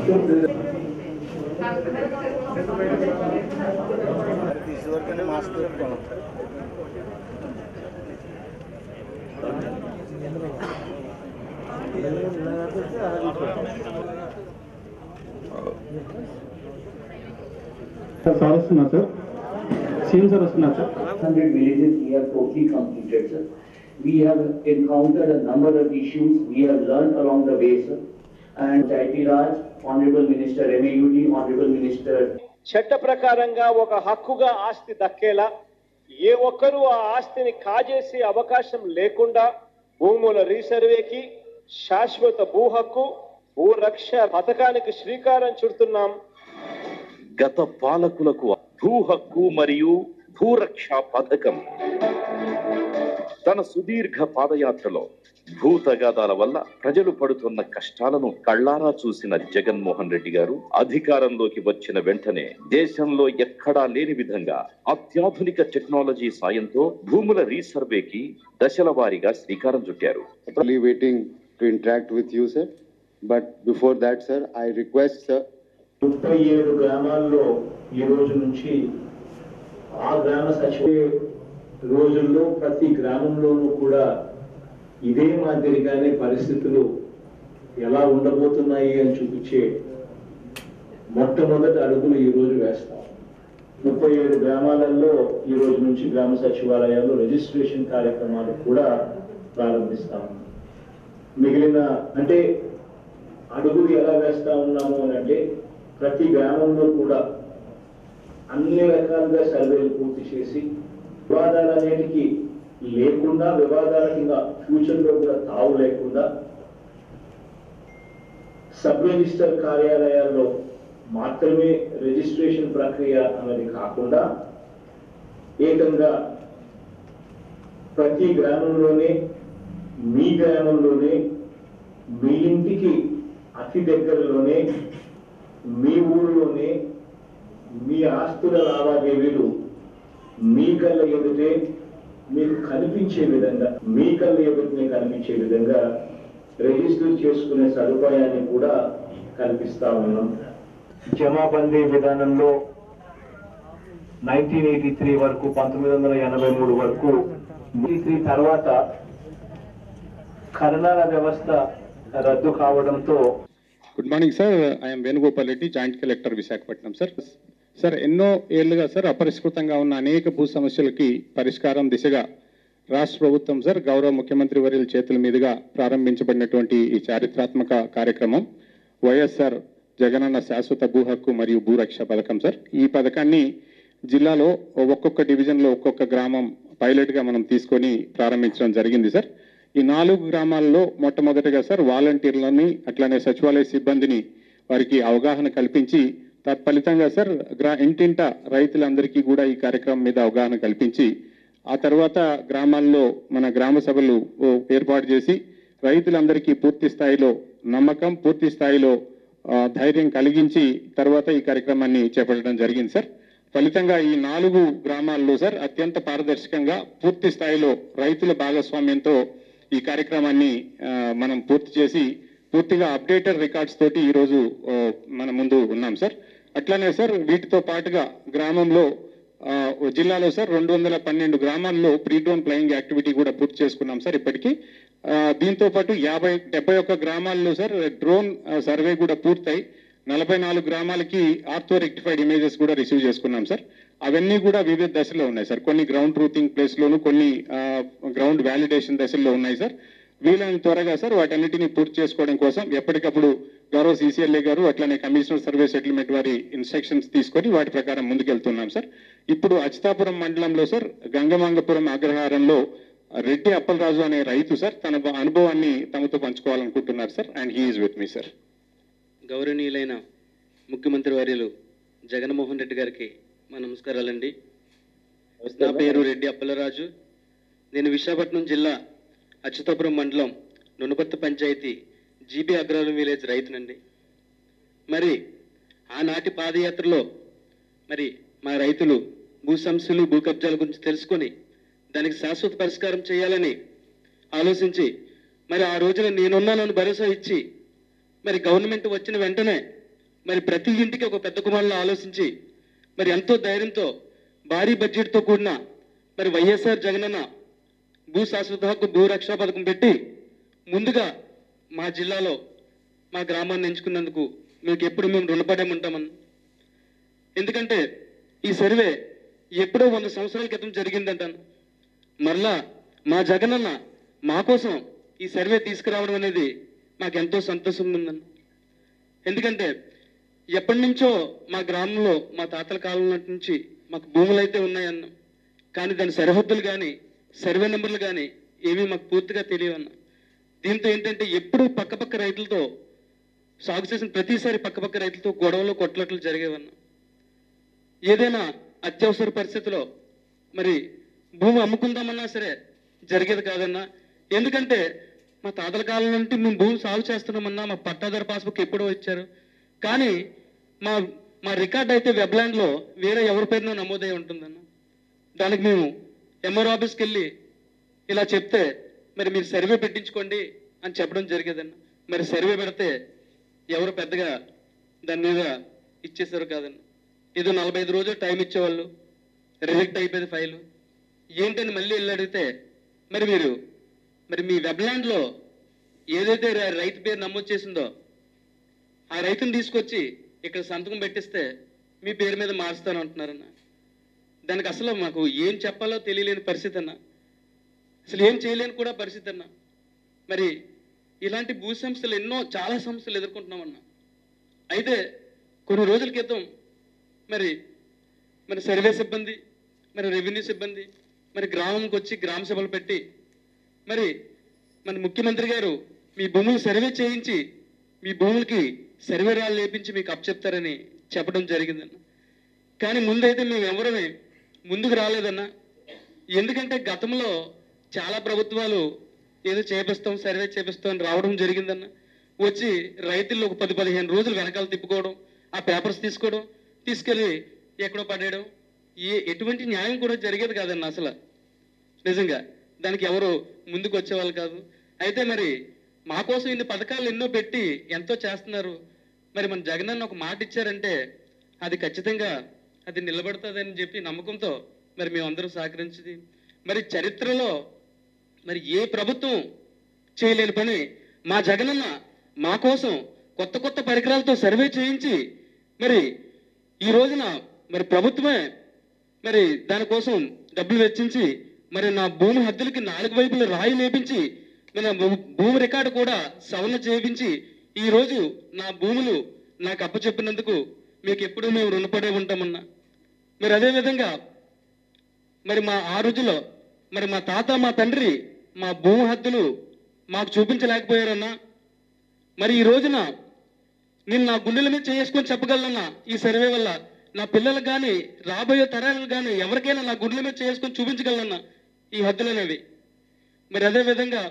తీసేవరకనే mask పెట్టుకోవాలి sir వస్తున్నా sir CM sir వస్తున్నా sir 100 villages we have totally completed, sir. We have encountered a number of issues, we have learned along the way, sir. And IT Raj, Honorable Minister, MAUD, Honorable Minister చట్ట ప్రకారంగా ఒక హక్కుగా ఆస్తి దక్కేలా ఏ ఒక్కరూ ఆ ఆస్తిని కాజేసే అవకాశం లేకుండా భూముల రీసర్వేకి శాశ్వత భూ హక్కు భూ రక్ష పథకానికి శ్రీకారం చుడుతున్నాం గత పాలకులకు భూ హక్కు మరియు భూరక్ష పథకం తన సుదీర్ఘ పాదయాత్రలో భూ తగాదాల వల్ల ప్రజలు పడుతున్న కష్టాలను కళ్ళారా చూసిన జగన్మోహన్ రెడ్డి గారు అధికారంలోకి వచ్చిన వెంటనే దేశంలో ఎక్కడా లేని విధంగా అత్యాధునిక టెక్నాలజీ సాయంతో భూముల రీసర్వేకి దశల వారీగా శ్రీకారం చుట్టారు Only waiting to interact with you, sir. But before that, sir, I request, sir, ముప్పై ఏడు గ్రామాల్లో ఈ రోజు నుంచి ఆ గ్రామ సచివ రోజుల్లో ప్రతి గ్రామంలోనూ కూడా ఇదే మాదిరిగానే పరిస్థితులు ఎలా ఉండబోతున్నాయి అని చూపించే మొట్టమొదటి అడుగులు ఈ రోజు వేస్తాం ముప్పై ఏడు గ్రామాలలో ఈ రోజు నుంచి గ్రామ సచివాలయాల్లో రిజిస్ట్రేషన్ కార్యక్రమాలు కూడా ప్రారంభిస్తాం మిగిలిన అంటే అడుగులు ఎలా వేస్తా ఉన్నాము అని అంటే ప్రతి గ్రామంలో కూడా అన్ని రకాలుగా సర్వేలు పూర్తి చేసి వివాదాలు అనేటికి లేకుండా వివాదాలకి ఇంకా ఫ్యూచర్ లో కూడా తావు లేకుండా సబ్ రిజిస్టర్ కార్యాలయాల్లో మాత్రమే రిజిస్ట్రేషన్ ప్రక్రియ అన్నది కాకుండా ఏకంగా ప్రతి గ్రామంలోనే మీ గ్రామంలోనే మీ ఇంటికి అతి దగ్గరలోనే మీ ఊరిలోనే మీ ఆస్తుల లావాదేవీలు మీ కళ్ళ ఎదుటే మీకు కనిపించే విధంగా మీ కళ్ళ ఎదుటనే కనిపించే విధంగా రిజిస్టర్ చేసుకునే సదుపాయాన్ని కూడా కల్పిస్తా ఉన్నాం జమాబందీ విధానంలో నైన్టీన్ ఎయిటీ త్రీ వరకు పంతొమ్మిది వందల ఎనభై మూడు వరకు త్రీ తర్వాత ఖననాల వ్యవస్థ రద్దు కావడంతో good morning sir I'm Venugopal Reddy joint collector Visakhapatnam sir sir ఎన్నో ఏళ్లుగా సార్ అపరిష్కృతంగా ఉన్న అనేక భూ సమస్యలకి పరిష్కారం దిశగా రాష్ట్ర ప్రభుత్వం సార్ గౌరవ ముఖ్యమంత్రి వర్యుల చేతుల మీదుగా ప్రారంభించబడినటువంటి ఈ చారిత్రాత్మక కార్యక్రమం వైఎస్ఆర్ జగనన్న శాశ్వత భూ హక్కు మరియు భూరక్ష పథకం సార్ ఈ పథకాన్ని జిల్లాలో ఒక్కొక్క డివిజన్లో ఒక్కొక్క గ్రామం పైలట్గా మనం తీసుకొని ప్రారంభించడం జరిగింది సార్ ఈ నాలుగు గ్రామాల్లో మొట్టమొదటిగా సార్ వాలంటీర్లని అట్లానే సచివాలయ సిబ్బందిని వారికి అవగాహన కల్పించి తత్ఫలితంగా సార్ గ్రా ఇంటింట రైతులందరికీ కూడా ఈ కార్యక్రమం మీద అవగాహన కల్పించి ఆ తర్వాత గ్రామాల్లో మన గ్రామ సభలు ఓ, ఏర్పాటు చేసి రైతులందరికీ పూర్తి స్థాయిలో నమ్మకం పూర్తి స్థాయిలో ఆ, ధైర్యం కలిగించి తర్వాత ఈ కార్యక్రమాన్ని చేపట్టడం జరిగింది సార్ ఫలితంగా ఈ నాలుగు గ్రామాల్లో సార్ అత్యంత పారదర్శకంగా పూర్తి స్థాయిలో రైతుల భాగస్వామ్యంతో ఈ కార్యక్రమాన్ని ఆ, మనం పూర్తి చేసి పూర్తిగా అప్డేటెడ్ రికార్డ్స్ తోటి ఈరోజు ఆ, మన ముందు ఉన్నాం సార్ అట్లానే సార్ వీటితో పాటుగా గ్రామంలో ఆ, జిల్లాలో సార్ రెండు వందల పన్నెండు గ్రామాల్లో ప్రీ డ్రోన్ ఫ్లయింగ్ యాక్టివిటీ కూడా పూర్తి చేసుకున్నాం సార్ ఇప్పటికీ ఆ, దీంతో పాటు యాభై డెబ్బై ఒక్క గ్రామాల్లో సార్ డ్రోన్ ఆ, సర్వే కూడా పూర్తయి నలభై నాలుగు గ్రామాలకి ఆర్థో రెక్టిఫైడ్ ఇమేజెస్ కూడా రిసీవ్ చేసుకున్నాం సార్ అవన్నీ కూడా వివిధ దశలో ఉన్నాయి సార్ కొన్ని గ్రౌండ్ ట్రూతింగ్ ప్లేస్ లోను కొన్ని గ్రౌండ్ వ్యాలిడేషన్ దశల్లో ఉన్నాయి సార్ వీలైన త్వరగా సార్ వాటన్నిటిని పూర్తి చేసుకోవడం కోసం ఎప్పటికప్పుడు గౌరవ సీసీఎల్ఏ గారు అట్లనే కమిషనర్ సర్వే సెటిల్మెంట్ వారి ఇన్స్ట్రక్షన్స్ తీసుకొని వాటి ప్రకారం ముందుకెళ్తున్నాం సార్ ఇప్పుడు అచితాపురం మండలంలో సార్ గంగమంగపురం అగ్రహారంలో రెడ్డి అప్పలరాజు అనే రైతు సార్ తన బ- అనుభవాన్ని తమతో పంచుకోవాలనుకుంటున్నారు sir and he's with me sir గౌరవనీయులైన ముఖ్యమంత్రి వర్యులు జగన్మోహన్ రెడ్డి గారికి మా నమస్కారాలండి నా పేరు రెడ్డి అప్పలరాజు నేను విశాఖపట్నం జిల్లా అచ్యుతాపురం మండలం నునపర్తి పంచాయతీ జీబీ అగ్రహారం విలేజ్ రైతునండి మరి ఆనాటి పాదయాత్రలో మరి మా రైతులు భూ సమస్యలు భూ కబ్జాల గురించి తెలుసుకొని దానికి శాశ్వత పరిష్కారం చేయాలని ఆలోచించి మరి ఆ రోజున నేనున్నానని భరోసా ఇచ్చి మరి గవర్నమెంట్ వచ్చిన వెంటనే మరి ప్రతి ఇంటికి ఒక పెద్ద కుమారులు ఆలోచించి మరి ఎంతో ధైర్యంతో భారీ బడ్జెట్తో కూడిన మరి వైఎస్ఆర్ జగనన్న భూ శాశ్వత హక్కు భూ రక్షణ పథకం పెట్టి ముందుగా మా జిల్లాలో మా గ్రామాన్ని ఎంచుకున్నందుకు మీకు ఎప్పుడు మేము రుణపడే ఉంటామని ఎందుకంటే ఈ సర్వే ఎప్పుడో వంద సంవత్సరాల క్రితం జరిగిందంటాను మరలా మా జగనన్న మా కోసం ఈ సర్వే తీసుకురావడం అనేది మాకు ఎంతో సంతోషం ఉందన్న ఎందుకంటే ఎప్పటి నుంచో మా గ్రామంలో మా తాతల కాలం నాటి నుంచి మాకు భూములు అయితే ఉన్నాయన్న కానీ దాని సరిహద్దులు కానీ సర్వే నెంబర్లు కానీ ఏమీ మాకు పూర్తిగా తెలియవన్న దీంతో ఏంటంటే ఎప్పుడూ పక్కపక్క రైతులతో సాగు చేసిన ప్రతిసారి పక్కపక్క రైతులతో గొడవలు కొట్లాట్లు జరిగేవన్న ఏదైనా అత్యవసర పరిస్థితిలో మరి భూమి అమ్ముకుందామన్నా సరే జరిగేది కాదన్నా ఎందుకంటే మా తాతల కాలం నుండి మేము భూమి సాగు చేస్తున్నామన్నా మా పట్టాదారు పాస్బుక్ ఎప్పుడో ఇచ్చారు కానీ మా మా రికార్డ్ అయితే వెబ్లాండ్లో వేరే ఎవరి పేరునో నమోదై ఉంటుందన్న దానికి మేము ఎంఆర్ ఆఫీస్కి వెళ్ళి ఇలా చెప్తే మరి మీరు సర్వే పెట్టించుకోండి అని చెప్పడం జరిగేదన్న మరి సర్వే పెడితే ఎవరు పెద్దగా దాని మీద ఇచ్చేసారు కాదన్న ఏదో నలభై ఐదు రోజులు టైం ఇచ్చేవాళ్ళు రిజెక్ట్ అయిపోయింది ఫైలు ఏంటని మళ్ళీ వెళ్ళి అడిగితే మరి మీరు మరి మీ వెబ్లాండ్లో ఏదైతే ర- రైతు పేరు నమోదు చేసిందో ఆ రైతుని తీసుకొచ్చి ఇక్కడ సంతకం పెట్టిస్తే మీ పేరు మీద మారుస్తాను అంటున్నారన్న దానికి అసలు మాకు ఏం చెప్పాలో తెలియలేని పరిస్థితి అన్న అసలు ఏం చేయలేని కూడా పరిస్థితి అన్న మరి ఇలాంటి భూ సంస్థలు ఎన్నో చాలా సమస్యలు ఎదుర్కొంటున్నామన్న అయితే కొన్ని రోజుల క్రితం మరి మరి సర్వే సిబ్బంది మరి రెవెన్యూ సిబ్బంది మరి గ్రామంకి వచ్చి గ్రామ సభలు పెట్టి మరి మన ముఖ్యమంత్రి గారు మీ భూములు సర్వే చేయించి మీ భూములకి సర్వే రాళ్ళు లేపించి మీకు అప్పచెప్తారని చెప్పడం జరిగిందన్న కానీ ముందైతే మేము ఎవరమే ముందుకు రాలేదన్న ఎందుకంటే గతంలో చాలా ప్రభుత్వాలు ఏదో చేపిస్తాం సర్వే చేపిస్తాం అని రావడం జరిగిందన్న వచ్చి రైతుల్లో ఒక పది పదిహేను రోజులు వెనకాల తిప్పుకోవడం ఆ పేపర్స్ తీసుకోవడం తీసుకెళ్ళి ఎక్కడో పడేయడం ఏ ఎటువంటి న్యాయం కూడా జరిగేది కాదన్న అసలు నిజంగా దానికి ఎవరు ముందుకు వచ్చేవాళ్ళు కాదు అయితే మరి మా కోసం ఇన్ని పథకాలు ఎన్నో పెట్టి ఎంతో చేస్తున్నారు మరి మన జగన్ అన్న ఒక మాట ఇచ్చారంటే అది ఖచ్చితంగా అది నిలబడుతుందని చెప్పి నమ్మకంతో మరి మేమందరం సహకరించింది మరి చరిత్రలో మరి ఏ ప్రభుత్వం చేయలేని పని మా జగనన్న మా కోసం కొత్త కొత్త పరికరాలతో సర్వే చేయించి మరి ఈ రోజున మరి ప్రభుత్వమే మరి దానికోసం డబ్బులు వెచ్చించి మరి నా భూమి హద్దులకి నాలుగు వైపులు రాయి లేపించి మరి నా భూ- భూమి రికార్డు కూడా సవరణ చేయించి ఈ రోజు నా భూములు నాకు అప్పచెప్పినందుకు మీకు ఎప్పుడూ మేము రుణపడే ఉంటామన్నా మరి అదే విధంగా మరి మా ఆ రోజులో మరి మా తాత మా తండ్రి మా భూమి హద్దులు మాకు చూపించలేకపోయారన్నా మరి ఈ రోజున నేను నా గుండెల మీద చేసుకొని చెప్పగలనన్నా ఈ సర్వే వల్ల నా పిల్లలకు కానీ రాబోయే తరాలకు కానీ ఎవరికైనా నా గుండెల మీద చేసుకొని చూపించగలనన్నా ఈ హద్దులు అనేవి మరి అదే విధంగా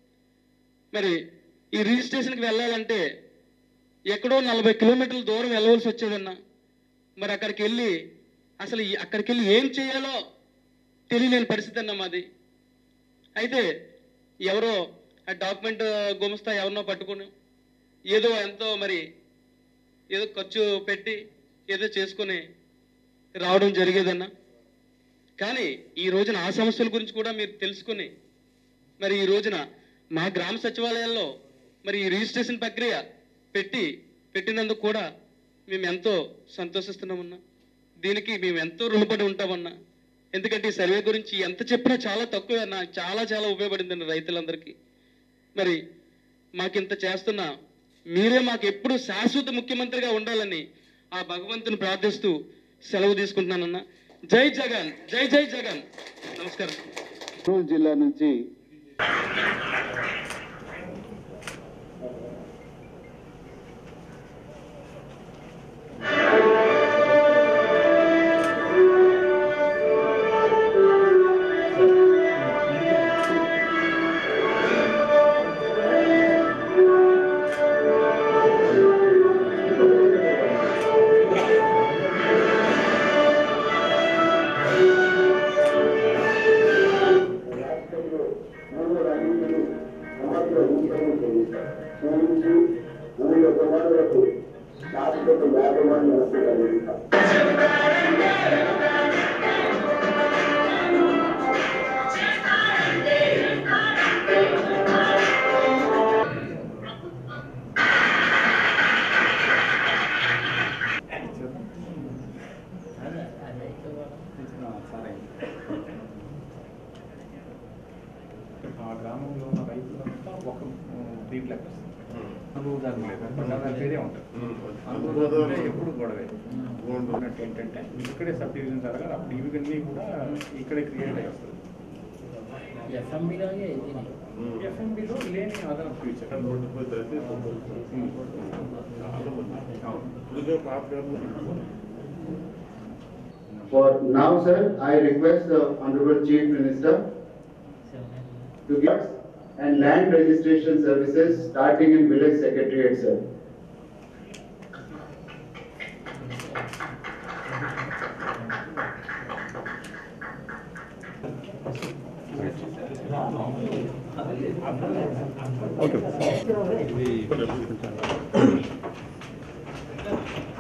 మరి ఈ రిజిస్ట్రేషన్కి వెళ్ళాలంటే ఎక్కడో నలభై కిలోమీటర్ల దూరం వెళ్ళవలసి వచ్చేదన్నా మరి అక్కడికి వెళ్ళి అసలు ఈ- అక్కడికి వెళ్ళి ఏం చేయాలో తెలియలేని పరిస్థితి అన్న మాది అయితే ఎవరో ఆ డాక్యుమెంట్ గుమస్తా ఎవరినో పట్టుకుని ఏదో ఎంతో మరి ఏదో ఖర్చు పెట్టి ఏదో చేసుకొని రావడం జరిగేదన్న కానీ ఈ రోజున ఆ సమస్యల గురించి కూడా మీరు తెలుసుకుని మరి ఈ రోజున మా గ్రామ సచివాలయాల్లో మరి ఈ రిజిస్ట్రేషన్ ప్రక్రియ పెట్టి పెట్టినందుకు కూడా మేము ఎంతో సంతోషిస్తున్నామన్నా దీనికి మేము ఎంతో రుణపడి ఉంటామన్నా ఎందుకంటే ఈ సర్వే గురించి ఎంత చెప్పినా చాలా తక్కువే అన్న చాలా చాలా ఉపయోగపడిందండి రైతులందరికీ మరి మాకింత చేస్తున్న మీరే మాకు ఎప్పుడు శాశ్వత ముఖ్యమంత్రిగా ఉండాలని ఆ భగవంతుని ప్రార్థిస్తూ సెలవు తీసుకుంటున్నానన్న జై జగన్ జై జై జగన్ నమస్కారం కర్నూలు జిల్లా నుంచి రాష్ట్రంలో మూడు రాజకీయాలు సరే ఆ గ్రామంలో ఉన్న రైతులంతా ఒక దీంట్ లెక్క అనుభవదారు లేదు బండారాలు వేరే ఉంటారు అనుభవదారు అంటే ఎప్పుడు గొడవే ఉన్నట్టు ఏంటంటే ఇక్కడే సబ్ డివిజన్ జరగాలి అప్పుడు ఇవన్నీ కూడా ఇక్కడే క్రియేట్ అయ్యి వస్తుంది ఎఫ్ఎంబిలో లేని అదనం future For now, sir, I request the Honorable Chief Minister to give and land registration services starting in village secretariat, sir. Okay